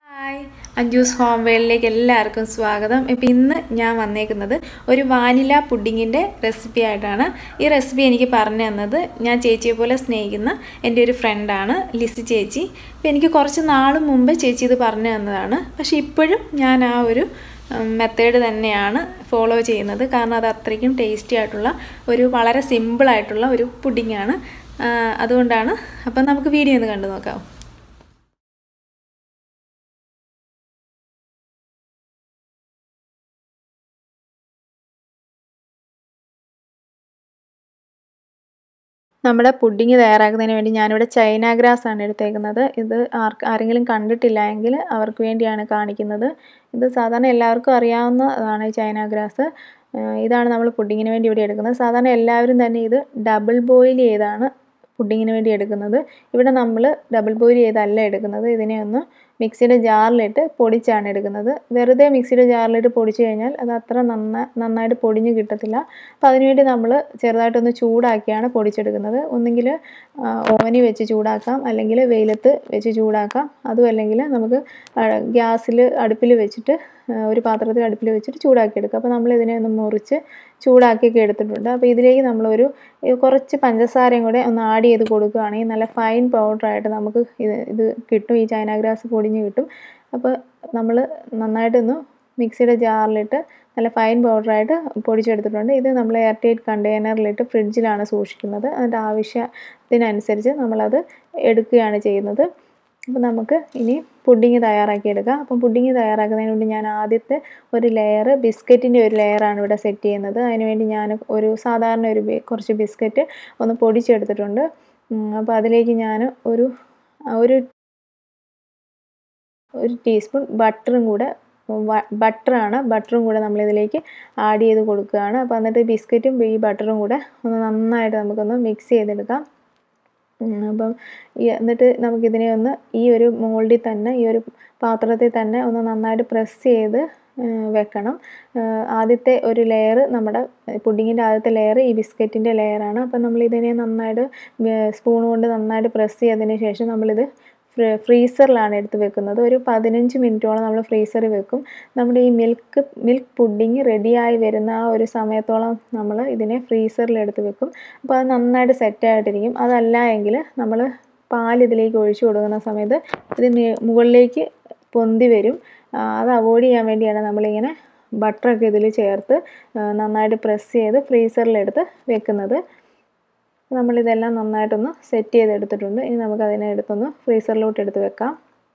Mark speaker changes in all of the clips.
Speaker 1: hi Anju's home വേളിലേക്ക് എല്ലാവർക്കും സ്വാഗതം ഇപ്പം ഇന്ന് ഞാൻ വന്നേക്കുന്നത് ഒരു വാനില പുഡിങ്ങിൻ്റെ റെസിപ്പി ആയിട്ടാണ് ഈ റെസിപ്പി എനിക്ക് പറഞ്ഞു തന്നത് ഞാൻ ചേച്ചിയെ പോലെ സ്നേഹിക്കുന്ന എൻ്റെ ഒരു ഫ്രണ്ടാണ് ലിസി ചേച്ചി ഇപ്പം എനിക്ക് കുറച്ച് നാൾ മുമ്പ് ചേച്ചി ഇത് പറഞ്ഞു തന്നതാണ് പക്ഷേ ഇപ്പോഴും ഞാൻ ആ ഒരു മെത്തേഡ് തന്നെയാണ് ഫോളോ ചെയ്യുന്നത് കാരണം അത് അത്രയ്ക്കും ടേസ്റ്റി ആയിട്ടുള്ള ഒരു വളരെ സിമ്പിളായിട്ടുള്ള ഒരു പുഡിങ്ങാണ് അതുകൊണ്ടാണ് അപ്പം നമുക്ക് വീഡിയോ ഒന്ന് കണ്ടു നോക്കാം നമ്മുടെ പുഡിങ് തയ്യാറാക്കുന്നതിന് വേണ്ടി ഞാനിവിടെ ചൈന ഗ്രാസ് ആണ് എടുത്തേക്കുന്നത് ഇത് ആർക്ക് ആരെങ്കിലും കണ്ടിട്ടില്ല എങ്കിൽ അവർക്ക് വേണ്ടിയാണ് കാണിക്കുന്നത് ഇത് സാധാരണ എല്ലാവർക്കും അറിയാവുന്നതാണ് ഈ ചൈന ഗ്രാസ് ഇതാണ് നമ്മൾ പുഡിങ്ങിന് വേണ്ടി ഇവിടെ എടുക്കുന്നത് സാധാരണ എല്ലാവരും തന്നെ ഇത് ഡബിൾ ബോയിൽ ചെയ്താണ് പുഡിങ്ങിന് വേണ്ടി എടുക്കുന്നത് ഇവിടെ നമ്മൾ ഡബിൾ ബോയിൽ ചെയ്തല്ല എടുക്കുന്നത് ഇതിനെ ഒന്ന് മിക്സിയുടെ ജാറിലിട്ട് പൊടിച്ചാണ് എടുക്കുന്നത് വെറുതെ മിക്സിയുടെ ജാറിലിട്ട് പൊടിച്ചു കഴിഞ്ഞാൽ അത് അത്ര നന്ന നന്നായിട്ട് പൊടിഞ്ഞ് കിട്ടത്തില്ല അപ്പോൾ അതിനുവേണ്ടി നമ്മൾ ചെറുതായിട്ടൊന്ന് ചൂടാക്കിയാണ് പൊടിച്ചെടുക്കുന്നത് ഒന്നുകിൽ ഓവനി വെച്ച് ചൂടാക്കാം അല്ലെങ്കിൽ വെയിലത്ത് വെച്ച് ചൂടാക്കാം അതും അല്ലെങ്കിൽ നമുക്ക് ഗ്യാസിൽ അടുപ്പിൽ വെച്ചിട്ട് ഒരു പാത്രത്തിൽ അടുപ്പിൽ വെച്ചിട്ട് ചൂടാക്കിയെടുക്കുക അപ്പോൾ നമ്മൾ ഇതിനെ ഒന്ന് മുറിച്ച് ചൂടാക്കിയൊക്കെ എടുത്തിട്ടുണ്ട് അപ്പോൾ ഇതിലേക്ക് നമ്മളൊരു കുറച്ച് പഞ്ചസാരയും കൂടെ ഒന്ന് ആഡ് ചെയ്ത് കൊടുക്കുകയാണെങ്കിൽ നല്ല ഫൈൻ പൗഡറായിട്ട് നമുക്ക് ഇത് ഇത് കിട്ടും ഈ ചൈന ഗ്രാസ് പൊടിഞ്ഞ് കിട്ടും അപ്പോൾ നമ്മൾ നന്നായിട്ടൊന്ന് മിക്സിയുടെ ജാറിലിട്ട് നല്ല ഫൈൻ പൗഡറായിട്ട് പൊടിച്ചെടുത്തിട്ടുണ്ട് ഇത് നമ്മൾ എയർ ടൈറ്റ് കണ്ടെയ്നറിലിട്ട് ഫ്രിഡ്ജിലാണ് സൂക്ഷിക്കുന്നത് അതിൻ്റെ ആവശ്യത്തിനനുസരിച്ച് നമ്മളത് എടുക്കുകയാണ് ചെയ്യുന്നത് അപ്പോൾ നമുക്ക് ഇനി പുഡിങ് തയ്യാറാക്കിയെടുക്കാം അപ്പം പുഡിങ് തയ്യാറാക്കുന്നതിന് വേണ്ടി ഞാൻ ആദ്യത്തെ ഒരു ലെയർ ബിസ്ക്കറ്റിൻ്റെ ഒരു ലെയറാണ് ഇവിടെ സെറ്റ് ചെയ്യുന്നത് അതിനുവേണ്ടി ഞാൻ ഒരു സാധാരണ ഒരു കുറച്ച് ബിസ്ക്കറ്റ് ഒന്ന് പൊടിച്ചെടുത്തിട്ടുണ്ട് അപ്പോൾ അതിലേക്ക് ഞാൻ ഒരു ഒരു ഒരു ടീസ്പൂൺ ബട്ടറും കൂടെ ബട്ടറാണ് ബട്ടറും കൂടെ നമ്മളിതിലേക്ക് ആഡ് ചെയ്ത് കൊടുക്കുകയാണ് അപ്പോൾ എന്നിട്ട് ബിസ്ക്കറ്റും ഈ ബട്ടറും കൂടെ ഒന്ന് നന്നായിട്ട് നമുക്കൊന്ന് മിക്സ് ചെയ്തെടുക്കാം അപ്പം എന്നിട്ട് നമുക്കിതിനെ ഒന്ന് ഈ ഒരു മോൾഡിൽ തന്നെ ഈ ഒരു പാത്രത്തിൽ തന്നെ ഒന്ന് നന്നായിട്ട് പ്രസ് ചെയ്ത് വെക്കണം ആദ്യത്തെ ഒരു ലെയർ നമ്മുടെ പുഡിങ്ങിൻ്റെ ആദ്യത്തെ ലെയർ ഈ ബിസ്ക്കറ്റിൻ്റെ ലെയറാണ് അപ്പം നമ്മളിതിനെ നന്നായിട്ട് സ്പൂൺ കൊണ്ട് നന്നായിട്ട് പ്രസ് ചെയ്തതിന് ശേഷം നമ്മളിത് ഫ്രീസറിലാണ് എടുത്ത് വെക്കുന്നത് ഒരു പതിനഞ്ച് മിനിറ്റോളം നമ്മൾ ഫ്രീസറിൽ വെക്കും നമ്മുടെ ഈ മിൽക്ക് മിൽക്ക് പുഡിങ് റെഡിയായി വരുന്ന ആ ഒരു സമയത്തോളം നമ്മൾ ഇതിനെ ഫ്രീസറിൽ എടുത്ത് വെക്കും അപ്പോൾ അത് നന്നായിട്ട് സെറ്റായിട്ടിരിക്കും അതല്ല എങ്കിൽ നമ്മൾ പാൽ ഇതിലേക്ക് ഒഴിച്ചു കൊടുക്കുന്ന സമയത്ത് ഇത് മുകളിലേക്ക് പൊന്തി വരും അത് അവോയ്ഡ് ചെയ്യാൻ വേണ്ടിയാണ് നമ്മളിങ്ങനെ ബട്ടറൊക്കെ ഇതിൽ ചേർത്ത് നന്നായിട്ട് പ്രസ് ചെയ്ത് ഫ്രീസറിലെടുത്ത് വെക്കുന്നത് നമ്മളിതെല്ലാം നന്നായിട്ടൊന്ന് സെറ്റ് ചെയ്തെടുത്തിട്ടുണ്ട് ഇനി നമുക്ക് അതിനെ എടുത്തൊന്ന് ഫ്രീസറിലോട്ട് എടുത്ത് വെക്കാം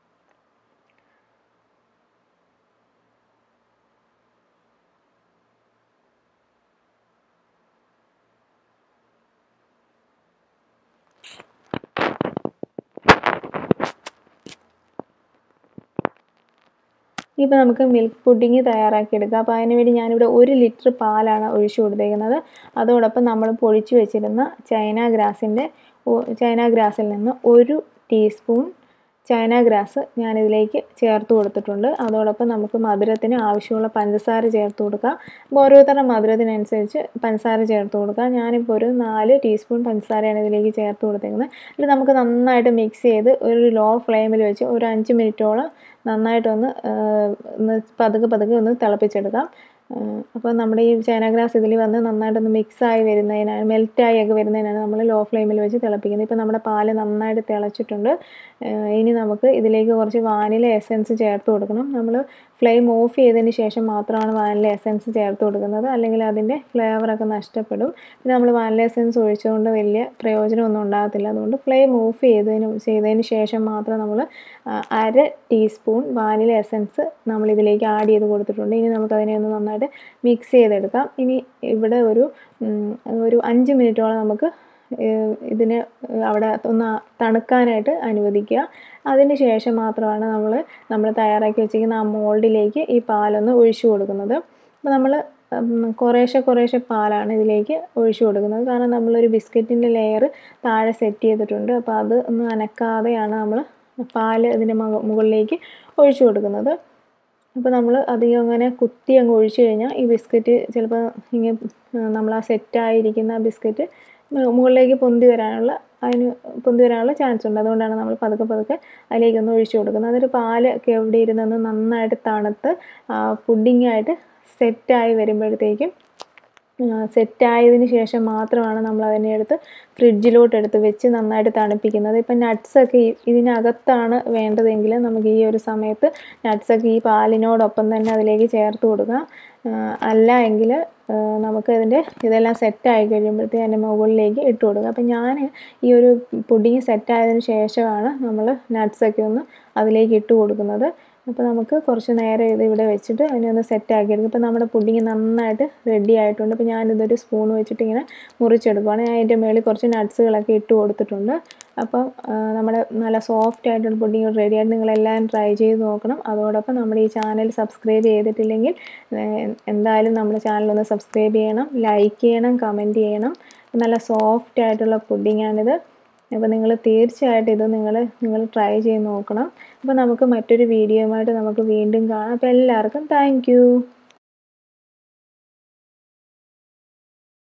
Speaker 1: ഇപ്പോൾ നമുക്ക് മിൽക്ക് പുഡിങ് തയ്യാറാക്കിയെടുക്കാം അപ്പോൾ അതിന് വേണ്ടി ഞാനിവിടെ ഒരു ലിറ്റർ പാലാണ് ഒഴിച്ചു കൊടുത്തേക്കുന്നത് അതോടൊപ്പം നമ്മൾ പൊടിച്ചു വെച്ചിരുന്ന ചൈന ഗ്രാസിൻ്റെ ചൈന ഗ്രാസിൽ നിന്ന് ഒരു ടീസ്പൂൺ ചൈന ഗ്രാസ് ഞാനിതിലേക്ക് ചേർത്ത് കൊടുത്തിട്ടുണ്ട് അതോടൊപ്പം നമുക്ക് മധുരത്തിന് ആവശ്യമുള്ള പഞ്ചസാര ചേർത്ത് കൊടുക്കാം അപ്പോൾ ഓരോരുത്തരുടെ മധുരത്തിനനുസരിച്ച് പഞ്ചസാര ചേർത്ത് കൊടുക്കാം ഞാനിപ്പോൾ ഒരു നാല് ടീസ്പൂൺ പഞ്ചസാരയാണ് ഇതിലേക്ക് ചേർത്ത് കൊടുത്തേക്കുന്നത് ഇത് നമുക്ക് നന്നായിട്ട് മിക്സ് ചെയ്ത് ഒരു ലോ ഫ്ലെയിമിൽ വെച്ച് ഒരു അഞ്ച് മിനിറ്റോളം നന്നായിട്ടൊന്ന് ഒന്ന് പതുക്കെ പതുക്കെ ഒന്ന് തിളപ്പിച്ചെടുക്കാം അപ്പോൾ നമ്മുടെ ഈ ചൈന ഗ്രാസ് ഇതിൽ വന്ന് നന്നായിട്ടൊന്ന് മിക്സായി വരുന്നതിനാണ് മെൽറ്റായി ഒക്കെ വരുന്നതിനാണ് നമ്മൾ ലോ ഫ്ലെയിമിൽ വെച്ച് തിളപ്പിക്കുന്നത് ഇപ്പോൾ നമ്മുടെ പാല് നന്നായിട്ട് തിളച്ചിട്ടുണ്ട് ഇനി നമുക്ക് ഇതിലേക്ക് കുറച്ച് വാനില എസൻസ് ചേർത്ത് കൊടുക്കണം നമ്മൾ ഫ്ലെയിം ഓഫ് ചെയ്തതിന് ശേഷം മാത്രമാണ് വാനില എസൻസ് ചേർത്ത് കൊടുക്കുന്നത് അല്ലെങ്കിൽ അതിൻ്റെ ഫ്ലേവറൊക്കെ നഷ്ടപ്പെടും പിന്നെ നമ്മൾ വാനില എസൻസ് ഒഴിച്ചുകൊണ്ട് വലിയ പ്രയോജനമൊന്നും ഉണ്ടാകത്തില്ല അതുകൊണ്ട് ഫ്ലെയിം ഓഫ് ചെയ്തതിന് ചെയ്തതിന് ശേഷം മാത്രം നമ്മൾ അര ടീസ്പൂൺ വാനില എസൻസ് നമ്മൾ ഇതിലേക്ക് ആഡ് ചെയ്ത് കൊടുത്തിട്ടുണ്ട് ഇനി നമുക്കതിനെ ഒന്ന് നന്നായിട്ട് മിക്സ് ചെയ്തെടുക്കാം ഇനി ഇവിടെ ഒരു ഒരു അഞ്ച് മിനിറ്റോളം നമുക്ക് ഇതിനെ അവിടെ ഒന്ന് തണുക്കാനായിട്ട് അനുവദിക്കുക അതിന് ശേഷം മാത്രമാണ് നമ്മൾ നമ്മൾ തയ്യാറാക്കി വെച്ചിരിക്കുന്ന ആ മോൾഡിലേക്ക് ഈ പാലൊന്ന് ഒഴിച്ചു കൊടുക്കുന്നത് അപ്പോൾ നമ്മൾ കുറേശ്ശെ കുറേശ്ശെ പാലാണ് ഇതിലേക്ക് ഒഴിച്ചു കൊടുക്കുന്നത് കാരണം നമ്മളൊരു ബിസ്ക്കറ്റിൻ്റെ ലെയർ താഴെ സെറ്റ് ചെയ്തിട്ടുണ്ട് അപ്പോൾ അത് ഒന്ന് അനക്കാതെയാണ് നമ്മൾ പാൽ ഇതിൻ്റെ മുകളിലേക്ക് ഒഴിച്ചു കൊടുക്കുന്നത് അപ്പോൾ നമ്മൾ അധികം അങ്ങനെ കുത്തി അങ്ങ് ഒഴിച്ചു കഴിഞ്ഞാൽ ഈ ബിസ്ക്കറ്റ് ചിലപ്പോൾ ഇങ്ങനെ നമ്മൾ ആ സെറ്റായിരിക്കുന്ന ആ ബിസ്ക്കറ്റ് മുകളിലേക്ക് പൊന്തി വരാനുള്ള അതിന് പൊന്തി വരാനുള്ള ചാൻസ് ഉണ്ട് അതുകൊണ്ടാണ് നമ്മൾ പതുക്കെ പതുക്കെ അതിലേക്കൊന്ന് ഒഴിച്ചു കൊടുക്കുന്നത് അതൊരു പാല് ഒക്കെ എവിടെ ഇരുന്നൊന്ന് നന്നായിട്ട് തണുത്ത് പുഡിങ്ങായിട്ട് സെറ്റായി വരുമ്പോഴത്തേക്കും സെറ്റായതിന് ശേഷം മാത്രമാണ് നമ്മൾ അതിനെ എടുത്ത് ഫ്രിഡ്ജിലോട്ട് എടുത്ത് വെച്ച് നന്നായിട്ട് തണുപ്പിക്കുന്നത് ഇപ്പം നട്ട്സൊക്കെ ഇതിനകത്താണ് വേണ്ടതെങ്കിൽ നമുക്ക് ഈ ഒരു സമയത്ത് നട്ട്സൊക്കെ ഈ പാലിനോടൊപ്പം തന്നെ അതിലേക്ക് ചേർത്ത് കൊടുക്കാം അല്ല എങ്കിൽ നമുക്ക് ഇതിൻ്റെ ഇതെല്ലാം സെറ്റായി കഴിയുമ്പോഴത്തേക്ക് അതിൻ്റെ മുകളിലേക്ക് ഇട്ട് കൊടുക്കുക അപ്പം ഞാൻ ഈ ഒരു പുഡിങ് സെറ്റായതിന് ശേഷമാണ് നമ്മൾ നട്ട്സൊക്കെ ഒന്ന് അതിലേക്ക് ഇട്ട് കൊടുക്കുന്നത് അപ്പോൾ നമുക്ക് കുറച്ച് നേരം ഇത് ഇവിടെ വെച്ചിട്ട് അതിനെ ഒന്ന് സെറ്റാക്കി എടുക്കും ഇപ്പോൾ നമ്മുടെ പുഡിങ് നന്നായിട്ട് റെഡി ആയിട്ടുണ്ട് അപ്പോൾ ഞാനിതൊരു സ്പൂൺ വെച്ചിട്ട് ഇങ്ങനെ മുറിച്ചെടുക്കുകയാണ് ഞാൻ അതിൻ്റെ മുകളിൽ കുറച്ച് നട്ട്സുകളൊക്കെ ഇട്ട് കൊടുത്തിട്ടുണ്ട് അപ്പം നമ്മുടെ നല്ല സോഫ്റ്റ് ആയിട്ടുള്ള പുഡിങ് റെഡി ആയിട്ട് നിങ്ങളെല്ലാം ട്രൈ ചെയ്ത് നോക്കണം അതോടൊപ്പം നമ്മുടെ ഈ ചാനൽ സബ്സ്ക്രൈബ് ചെയ്തിട്ടില്ലെങ്കിൽ എന്തായാലും നമ്മുടെ ചാനൽ ഒന്ന് സബ്സ്ക്രൈബ് ചെയ്യണം ലൈക്ക് ചെയ്യണം കമൻറ്റ് ചെയ്യണം നല്ല സോഫ്റ്റ് ആയിട്ടുള്ള പുഡിങ്ങാണിത് അപ്പോൾ നിങ്ങൾ തീർച്ചയായിട്ടും ഇത് നിങ്ങൾ നിങ്ങൾ ട്രൈ ചെയ്ത് നോക്കണം അപ്പോൾ നമുക്ക് മറ്റൊരു വീഡിയോയുമായിട്ട് നമുക്ക് വീണ്ടും കാണാം അപ്പോൾ എല്ലാവർക്കും താങ്ക്